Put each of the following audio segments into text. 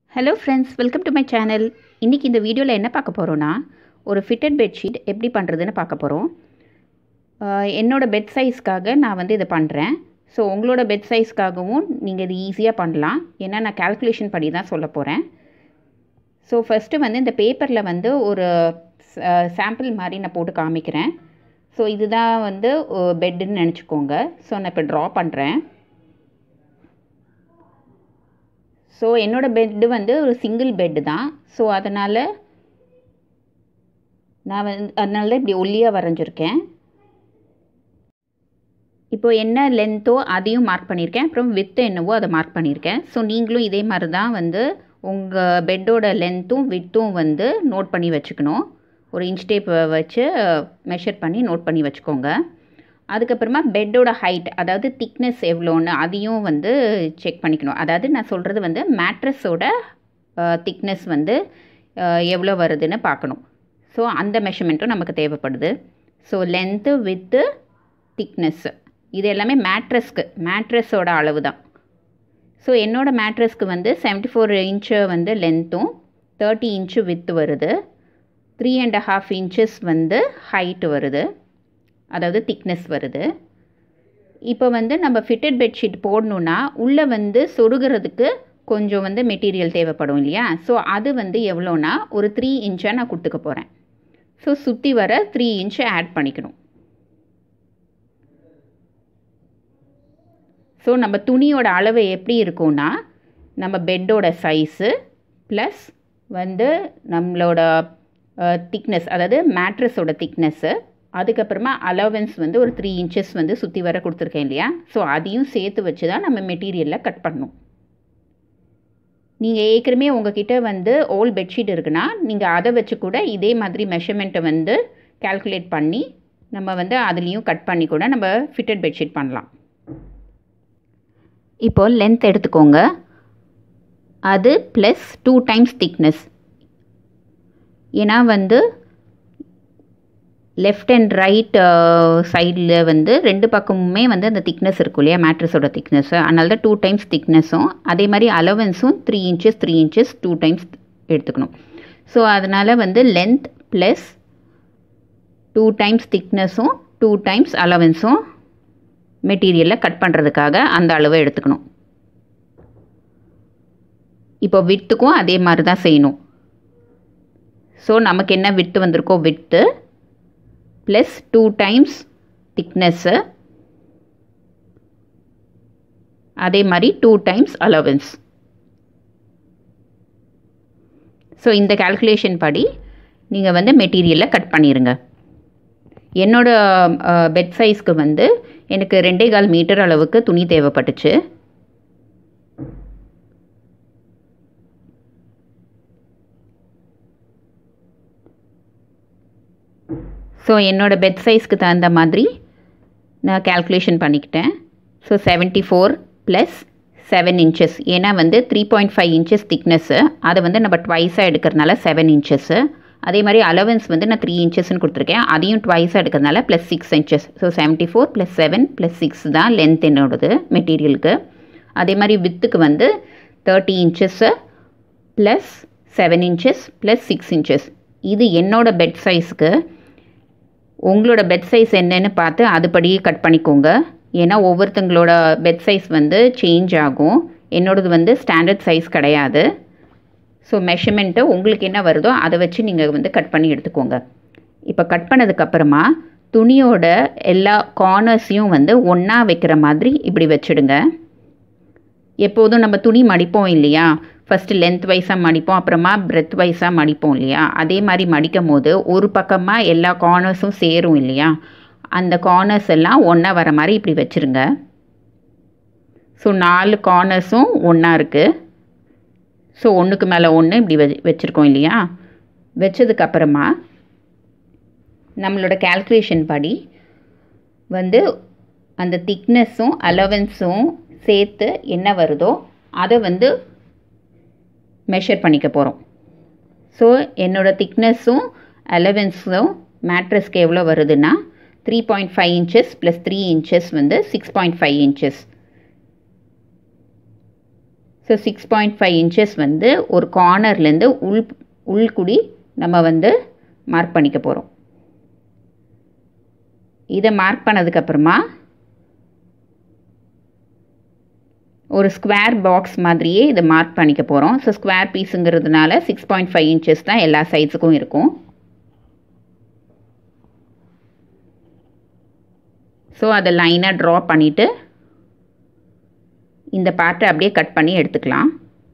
hello friends welcome to my channel இன்றைக்கி இந்த வீடியோவில் என்ன பார்க்க போகிறோன்னா ஒரு ஃபிட்டட் பெட்ஷீட் எப்படி பண்ணுறதுன்னு பார்க்க போகிறோம் என்னோடய பெட் சைஸ்க்காக நான் வந்து இதை பண்ணுறேன் ஸோ உங்களோட பெட் சைஸ்க்காகவும் நீங்கள் இது ஈஸியாக பண்ணலாம் ஏன்னா நான் கால்குலேஷன் படி தான் சொல்ல போகிறேன் ஸோ ஃபஸ்ட்டு வந்து இந்த பேப்பரில் வந்து ஒரு சாம்பிள் மாதிரி நான் போட்டு காமிக்கிறேன் ஸோ இதுதான் வந்து பெட்டுன்னு நினச்சிக்கோங்க ஸோ நான் இப்போ ட்ரா பண்ணுறேன் ஸோ என்னோடய பெட்டு வந்து ஒரு சிங்கிள் பெட்டு தான் ஸோ அதனால் நான் வந்து அதனால தான் இப்படி ஒல்லியாக வரைஞ்சிருக்கேன் இப்போ என்ன லென்த்தோ அதையும் மார்க் பண்ணியிருக்கேன் அப்புறம் வித்து என்னவோ அதை மார்க் பண்ணியிருக்கேன் ஸோ நீங்களும் இதே மாதிரி தான் வந்து உங்கள் பெட்டோட லென்த்தும் வித்தும் வந்து நோட் பண்ணி வச்சுக்கணும் ஒரு இன்ச் டேப் வச்சு மெஷர் பண்ணி நோட் பண்ணி வச்சுக்கோங்க அதுக்கப்புறமா பெட்டோட ஹைட் அதாவது திக்னஸ் எவ்வளோன்னு அதையும் வந்து செக் பண்ணிக்கணும் அதாவது நான் சொல்கிறது வந்து மேட்ரஸோட திக்னஸ் வந்து எவ்வளோ வருதுன்னு பார்க்கணும் ஸோ அந்த மெஷர்மெண்ட்டும் நமக்கு தேவைப்படுது ஸோ லென்த்து வித்து திக்னஸ்ஸு இது எல்லாமே மேட்ரஸ்க்கு மேட்ரஸோட அளவு தான் ஸோ என்னோடய மேட்ரஸ்க்கு வந்து செவன்ட்டி ஃபோர் இன்ச்சு வந்து லென்த்தும் தேர்ட்டி இன்ச்சு வித்து வருது த்ரீ அண்ட் ஹாஃப் இன்ச்சஸ் வந்து ஹைட்டு வருது அதாவது திக்னஸ் வருது இப்போ வந்து நம்ம ஃபிட்டட் பெட்ஷீட் போடணுன்னா உள்ளே வந்து சொருகிறதுக்கு கொஞ்சம் வந்து மெட்டீரியல் தேவைப்படும் இல்லையா ஸோ அது வந்து எவ்வளோனா ஒரு த்ரீ இன்ச்சாக நான் கொடுத்துக்க போகிறேன் ஸோ சுற்றி வர த்ரீ இன்ச்சு ஆட் பண்ணிக்கணும் ஸோ நம்ம துணியோட அளவு எப்படி இருக்கும்னா நம்ம பெட்டோட சைஸு ப்ளஸ் வந்து நம்மளோட திக்னஸ் அதாவது மேட்ரஸோட திக்னஸ்ஸு அதுக்கப்புறமா அலவன்ஸ் வந்து ஒரு த்ரீ இன்ச்சஸ் வந்து சுற்றி வர கொடுத்துருக்கேன் இல்லையா ஸோ அதையும் சேர்த்து வச்சு தான் நம்ம மெட்டீரியலில் கட் பண்ணணும் நீங்கள் ஏற்கனவே உங்ககிட்ட வந்து ஓல்ட் பெட்ஷீட் இருக்குன்னா நீங்கள் அதை வச்சு கூட இதே மாதிரி மெஷர்மெண்ட்டை வந்து கால்குலேட் பண்ணி நம்ம வந்து அதுலேயும் கட் பண்ணி கூட நம்ம ஃபிட்டட் பெட்ஷீட் பண்ணலாம் இப்போது லென்த் எடுத்துக்கோங்க அது ப்ளஸ் டூ டைம்ஸ் திக்னஸ் ஏன்னா வந்து லெஃப்ட் அண்ட் ரைட் சைடில் வந்து ரெண்டு பக்கமுமே வந்து அந்த திக்னஸ் இருக்கும் இல்லையா மேட்ரஸோட திக்னஸ் அதனால தான் டூ டைம்ஸ் திக்னஸும் அதே மாதிரி அலவன்ஸும் three inches three inches two times எடுத்துக்கணும் ஸோ அதனால் வந்து லென்த் ப்ளஸ் டூ டைம்ஸ் திக்னஸும் டூ டைம்ஸ் அலவன்ஸும் மெட்டீரியலில் கட் பண்ணுறதுக்காக அந்த அளவை எடுத்துக்கணும் இப்போ வித்துக்கும் அதே மாதிரி தான் செய்யணும் ஸோ நமக்கு என்ன வித்து வந்திருக்கோ width plus two times thickness அதே மாதிரி டூ டைம்ஸ் அலவன்ஸ் ஸோ இந்த கால்குலேஷன் படி நீங்கள் வந்து மெட்டீரியலை கட் பண்ணிடுங்க என்னோடய பெட் சைஸ்க்கு வந்து எனக்கு ரெண்டே கால் மீட்டர் அளவுக்கு துணி தேவைப்பட்டுச்சு ஸோ என்னோடய பெட் சைஸ்க்கு தகுந்த மாதிரி நான் கேல்குலேஷன் பண்ணிக்கிட்டேன் so seventy four plus seven inches ஏன்னா வந்து three point five inches thickness அதை வந்து நம்ம ட்வைஸாக எடுக்கிறதுனால செவன் இன்ச்சஸ்ஸு அதே மாதிரி அலவன்ஸ் வந்து நான் த்ரீ இன்ச்சஸ்ன்னு கொடுத்துருக்கேன் அதையும் ட்வைஸாக எடுக்கிறதுனால plus six inches so seventy four plus seven plus six தான் லென்த் என்னோடது மெட்டீரியலுக்கு அதே மாதிரி வித்துக்கு வந்து thirty inches plus seven inches plus six inches இது என்னோடய பெட் சைஸ்க்கு உங்களோட பெட் சைஸ் என்னன்னு பார்த்து அதுபடியே கட் பண்ணிக்கோங்க ஏன்னா ஒவ்வொருத்தங்களோட பெட் சைஸ் வந்து சேஞ்ச் ஆகும் என்னோடது வந்து ஸ்டாண்டர்ட் சைஸ் கிடையாது ஸோ மெஷர்மெண்ட்டு உங்களுக்கு என்ன வருதோ அதை வச்சு நீங்கள் வந்து கட் பண்ணி எடுத்துக்கோங்க இப்போ கட் பண்ணதுக்கப்புறமா துணியோட எல்லா கார்னர்ஸையும் வந்து ஒன்றா வைக்கிற மாதிரி இப்படி வச்சுடுங்க எப்போதும் நம்ம துணி மடிப்போம் இல்லையா ஃபஸ்ட்டு லென்த் வைஸாக மடிப்போம் அப்புறமா பிரெத் வைஸாக மடிப்போம் இல்லையா அதே மாதிரி மடிக்கும் போது ஒரு பக்கமாக எல்லா கார்னர்ஸும் சேரும் இல்லையா அந்த கார்னர்ஸ் எல்லாம் ஒன்றா வர மாதிரி இப்படி வச்சுருங்க ஸோ நாலு கார்னர்ஸும் ஒன்றா இருக்குது ஸோ ஒன்றுக்கு மேலே ஒன்று இப்படி வ வச்சுருக்கோம் இல்லையா வச்சதுக்கப்புறமா நம்மளோட கேல்குலேஷன் படி வந்து அந்த திக்னஸும் அலவன்ஸும் சேர்த்து என்ன வருதோ அதை வந்து மெஷர் பண்ணிக்க போகிறோம் ஸோ என்னோடய திக்னஸும் அலவன்ஸும் மேட்ரஸ்க்கு எவ்வளோ வருதுன்னா three point five inches plus three inches வந்து six point five inches so six point five inches வந்து ஒரு கார்னர்லேருந்து உள் உள்குடி நம்ம வந்து மார்க் பண்ணிக்க போகிறோம் இதை மார்க் பண்ணதுக்கப்புறமா ஒரு ஸ்கொயர் பாக்ஸ் மாதிரியே இதை மார்க் பண்ணிக்க போகிறோம் ஸோ ஸ்கொயர் பீஸுங்கிறதுனால சிக்ஸ் பாயிண்ட் ஃபைவ் இன்ச்சஸ் தான் எல்லா சைஸுக்கும் இருக்கும் ஸோ அதை லைனாக ட்ரா பண்ணிவிட்டு இந்த பார்ட்டை அப்படியே கட் பண்ணி எடுத்துக்கலாம்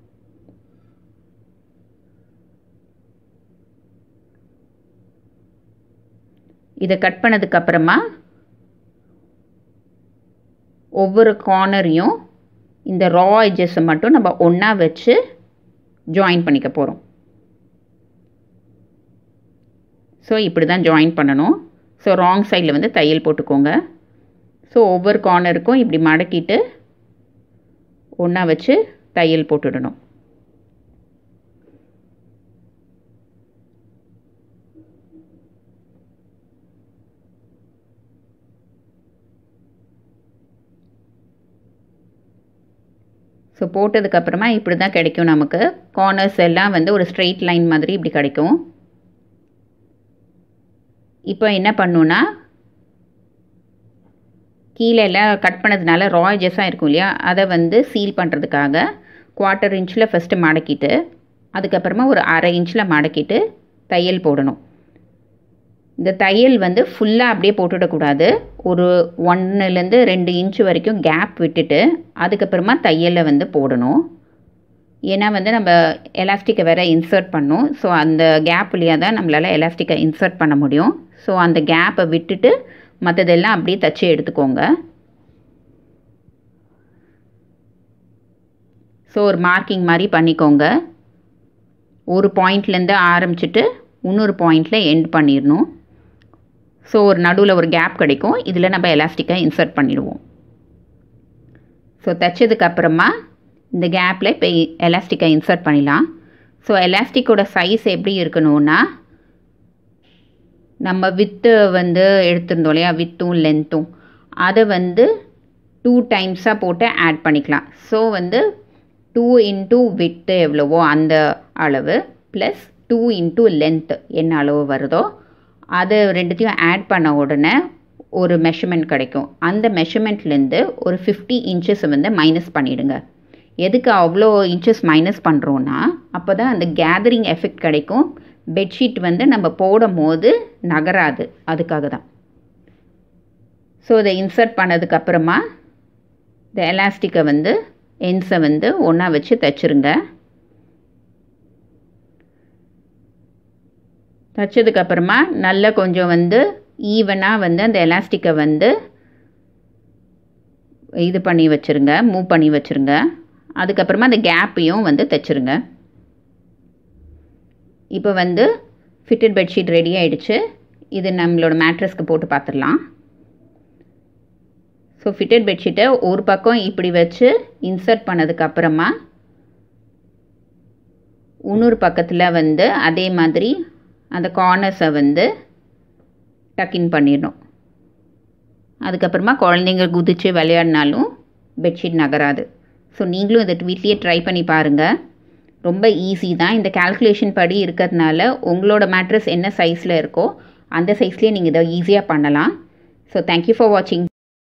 இதை கட் பண்ணதுக்கப்புறமா ஒவ்வொரு கார்னரையும் இந்த ரா எஜஸை மட்டும் நம்ம ஒன்றா வச்சு ஜாயின் பண்ணிக்க போகிறோம் ஸோ இப்படி தான் ஜாயின் பண்ணணும் ஸோ ராங் சைடில் வந்து தையல் போட்டுக்கோங்க ஸோ ஒவ்வொரு கார்னருக்கும் இப்படி மடக்கிட்டு ஒன்றா வச்சு தையல் போட்டுடணும் ஸோ போட்டதுக்கப்புறமா இப்படி தான் கிடைக்கும் நமக்கு கார்னர்ஸ் எல்லாம் வந்து ஒரு ஸ்ட்ரெயிட் லைன் மாதிரி இப்படி கிடைக்கும் இப்போ என்ன பண்ணுன்னா கீழே எல்லாம் கட் பண்ணதுனால ராய்ஜஸாக இருக்கும் இல்லையா அதை வந்து சீல் பண்ணுறதுக்காக குவார்ட்டர் இன்ச்சில் ஃபஸ்ட்டு மடக்கிட்டு அதுக்கப்புறமா ஒரு அரை இன்ச்சில் மடக்கிட்டு தையல் போடணும் இந்த தையல் வந்து ஃபுல்லாக அப்படியே போட்டுவிடக்கூடாது ஒரு ஒன்றுலேருந்து ரெண்டு இன்ச் வரைக்கும் கேப் விட்டுட்டு அதுக்கப்புறமா தையலை வந்து போடணும் ஏன்னா வந்து நம்ம எலாஸ்டிக்கை வேறு இன்சர்ட் பண்ணும் ஸோ அந்த கேப் வழியாக தான் நம்மளால் எலாஸ்டிக்கை இன்சர்ட் பண்ண முடியும் ஸோ அந்த கேப்பை விட்டுட்டு மற்றதெல்லாம் அப்படியே தச்சு எடுத்துக்கோங்க ஸோ ஒரு மார்க்கிங் மாதிரி பண்ணிக்கோங்க ஒரு பாயிண்ட்லேருந்து ஆரம்பிச்சுட்டு இன்னொரு பாயிண்டில் எண்ட் பண்ணிடணும் ஸோ ஒரு நடுவில் ஒரு கேப் கிடைக்கும் இதில் நம்ம எலாஸ்டிக்காக இன்சர்ட் பண்ணிடுவோம் ஸோ தைச்சதுக்கப்புறமா இந்த கேப்பில் இப்போ எலாஸ்டிக்கை இன்சர்ட் பண்ணிடலாம் ஸோ எலாஸ்டிக்கோட சைஸ் எப்படி இருக்கணும்னா நம்ம வித்து வந்து எடுத்திருந்தோம் இல்லையா வித்தும் லென்த்தும் அதை வந்து டூ டைம்ஸாக போட்டு ஆட் பண்ணிக்கலாம் ஸோ வந்து டூ இன்ட்டு வித்து எவ்வளவோ அந்த அளவு ப்ளஸ் டூ இன்ட்டு லென்த் என்ன அளவு வருதோ அதை ரெண்டுத்தையும் ஆட் பண்ண உடனே ஒரு மெஷர்மெண்ட் கிடைக்கும் அந்த மெஷர்மெண்ட்லேருந்து ஒரு ஃபிஃப்டி இன்ச்சஸ் வந்து மைனஸ் பண்ணிவிடுங்க எதுக்கு அவ்வளோ இன்ச்சஸ் மைனஸ் பண்ணுறோன்னா அப்போ தான் அந்த கேதரிங் எஃபெக்ட் கிடைக்கும் பெட்ஷீட் வந்து நம்ம போடும் போது நகராது அதுக்காக தான் ஸோ இதை இன்சர்ட் பண்ணதுக்கப்புறமா இந்த எலாஸ்டிக்கை வந்து என்ஸை வந்து ஒன்றா வச்சு தைச்சிருங்க தைச்சதுக்கப்புறமா நல்லா கொஞ்சம் வந்து ஈவனாக வந்து அந்த எலாஸ்டிக்கை வந்து இது பண்ணி வச்சுருங்க மூவ் பண்ணி வச்சுருங்க அதுக்கப்புறமா அந்த கேப்பையும் வந்து தைச்சிருங்க இப்போ வந்து ஃபிட்டட் பெட்ஷீட் ரெடி ஆகிடுச்சு இது நம்மளோட மேட்ரஸ்க்கு போட்டு பார்த்துடலாம் ஸோ ஃபிட்டட் பெட்ஷீட்டை ஒரு பக்கம் இப்படி வச்சு இன்சர்ட் பண்ணதுக்கப்புறமா இன்னொரு பக்கத்தில் வந்து அதே மாதிரி அந்த கார்னர்ஸை வந்து டக்கின் பண்ணிடணும் அதுக்கப்புறமா குழந்தைங்க குதித்து விளையாடினாலும் பெட்ஷீட் நகராது ஸோ நீங்களும் இதை வீட்லேயே ட்ரை பண்ணி பாருங்கள் ரொம்ப ஈஸி தான் இந்த கால்குலேஷன் படி இருக்கிறதுனால உங்களோட மேட்ரஸ் என்ன சைஸில் இருக்கோ அந்த சைஸ்லேயே நீங்கள் இதை ஈஸியாக பண்ணலாம் ஸோ தேங்க்யூ ஃபார் வாட்சிங்